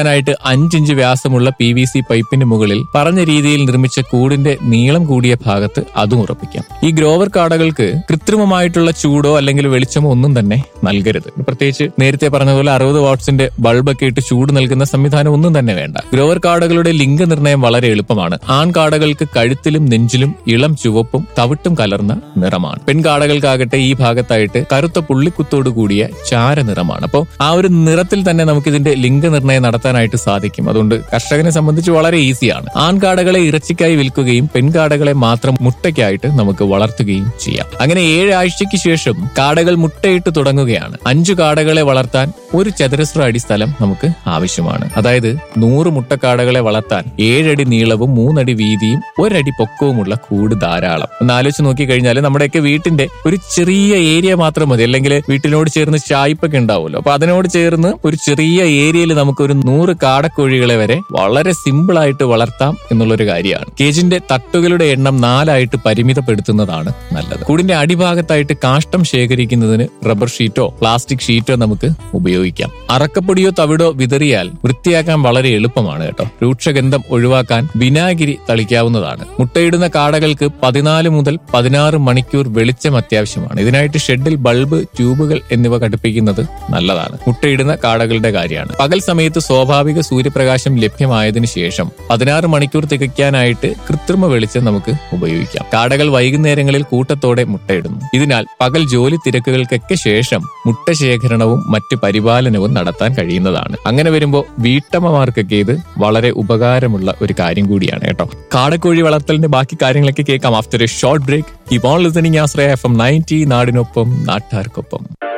വെക്കാനായിട്ട് അഞ്ചിഞ്ച് വ്യാസമുള്ള P V C പൈപ്പിന് മുകളിൽ പറഞ്ഞ രീതിയിൽ നിർമ്മിച്ച കൂടിന്റെ നീളം കൂടിയ ഭാഗത്ത് അതും ഉറപ്പിക്കാം ഈ ഗ്രോവർ കാടകൾക്ക് കൃത്രിമമായിട്ടുള്ള ചൂടോ അല്ലെങ്കിൽ വെളിച്ചമോ ഒന്നും തന്നെ നൽകരുത് പ്രത്യേകിച്ച് നേരത്തെ പറഞ്ഞതുപോലെ അറുപത് വാട്ട്സിന്റെ ബൾബൊക്കെ ഇട്ട് ചൂട് നൽകുന്ന സംവിധാനം ഒന്നും തന്നെ വേണ്ട ഗ്രോവർ കാടകളുടെ ലിംഗനിർണ്ണയം വളരെ എളുപ്പമാണ് ആൺകാടകൾക്ക് കഴുത്തിലും നെഞ്ചിലും ഇളം ചുവപ്പും തവിട്ടും കലർന്ന നിറമാണ് പെൺകാടകൾക്കാകട്ടെ ഈ ഭാഗത്തായിട്ട് കറുത്ത പുള്ളിക്കുത്തോട് കൂടിയ ചാര നിറമാണ് അപ്പോൾ ആ ഒരു നിറത്തിൽ തന്നെ നമുക്ക് ഇതിന്റെ ലിംഗനിർണ്ണയം നടത്താനായിട്ട് സാധിക്കും അതുകൊണ്ട് കർഷകനെ സംബന്ധിച്ച് വളരെ ഈസിയാണ് ആൺകാടകളെ ഇറച്ചിക്കായി വിൽക്കുകയും പെൺകാടകളെ മാത്രം മുട്ടയ്ക്കായിട്ട് നമുക്ക് വളർത്തുകയും ചെയ്യാം അങ്ങനെ ഏഴ് ആഴ്ചയ്ക്ക് ശേഷം കാടകൾ മുട്ടയിട്ട് തുടങ്ങുകയാണ് അഞ്ചു കാടകളെ വളർത്താൻ ഒരു ചതുരശ്ര അടി സ്ഥലം നമുക്ക് ആവശ്യമാണ് അതായത് നൂറ് മുട്ടക്കാടകളെ വളർത്താൻ ഏഴടി നീളവും മൂന്നടി വീതിയും ഒരടി പൊക്കവുമുള്ള കൂട് ധാരാളം ഒന്ന് ആലോചിച്ച് നോക്കിക്കഴിഞ്ഞാൽ നമ്മുടെയൊക്കെ വീട്ടിന്റെ ഒരു ചെറിയ ഏരിയ മാത്രം മതി അല്ലെങ്കിൽ വീട്ടിനോട് ചേർന്ന് ചായ്പൊക്കെ ഉണ്ടാവുമല്ലോ അപ്പൊ അതിനോട് ചേർന്ന് ഒരു ചെറിയ ഏരിയയിൽ നമുക്ക് ഒരു നൂറ് കാടക്കോഴികളെ വരെ വളരെ സിമ്പിൾ ആയിട്ട് വളർത്താം എന്നുള്ളൊരു കാര്യമാണ് കേജിന്റെ തട്ടുകളുടെ എണ്ണം നാലായിട്ട് പരിമിതപ്പെടുത്തുന്നതാണ് നല്ലത് കൂടിന്റെ അടിഭാഗത്തായിട്ട് കാഷ്ടം ശേഖരിക്കുന്നതിന് റബ്ബർ ഷീറ്റോ പ്ലാസ്റ്റിക് ഷീറ്റോ നമുക്ക് ഉപയോഗിക്കാം അറക്കപ്പൊടിയോ തവിടോ വിതറിയാൽ വൃത്തിയാക്കാൻ വളരെ എളുപ്പമാണ് കേട്ടോ രൂക്ഷഗന്ധം ഒഴിവാക്കാൻ വിനാഗിരി തളിക്കാവുന്നതാണ് മുട്ടയിടുന്ന കാടകൾക്ക് പതിനാല് മുതൽ പതിനാറ് മണിക്കൂർ വെളിച്ചം അത്യാവശ്യമാണ് ഇതിനായിട്ട് ഷെഡിൽ ബൾബ് ട്യൂബുകൾ എന്നിവ ഘടിപ്പിക്കുന്നത് നല്ലതാണ് മുട്ടയിടുന്ന കാടകളുടെ കാര്യമാണ് പകൽ സമയത്ത് സ്വാഭാവിക സൂര്യപ്രകാശം ലഭ്യമായതിനു ശേഷം പതിനാറ് മണിക്കൂർ തികയ്ക്കാനായിട്ട് കൃത്രിമ വെളിച്ചം നമുക്ക് ഉപയോഗിക്കാം കാടകൾ വൈകുന്നേരങ്ങളിൽ കൂട്ടത്തോടെ മുട്ടയിടുന്നു ഇതിനാൽ പകൽ ജോലി തിരക്കുകൾക്കൊക്കെ ശേഷം മുട്ട ശേഖരണവും മറ്റ് പരിപാലനവും നടത്താൻ കഴിയുന്നതാണ് അങ്ങനെ വരുമ്പോൾ വീട്ടമ്മമാർക്കൊക്കെ ഇത് വളരെ ഉപകാരമുള്ള ഒരു കാര്യം കൂടിയാണ് കേട്ടോ കാടക്കോഴി വളർത്തലിന്റെ ബാക്കി കാര്യങ്ങളൊക്കെ കേൾക്കാം after a short break keep on listening Aashraya F M ninety നാടിനൊപ്പം നാട്ടാർക്കൊപ്പം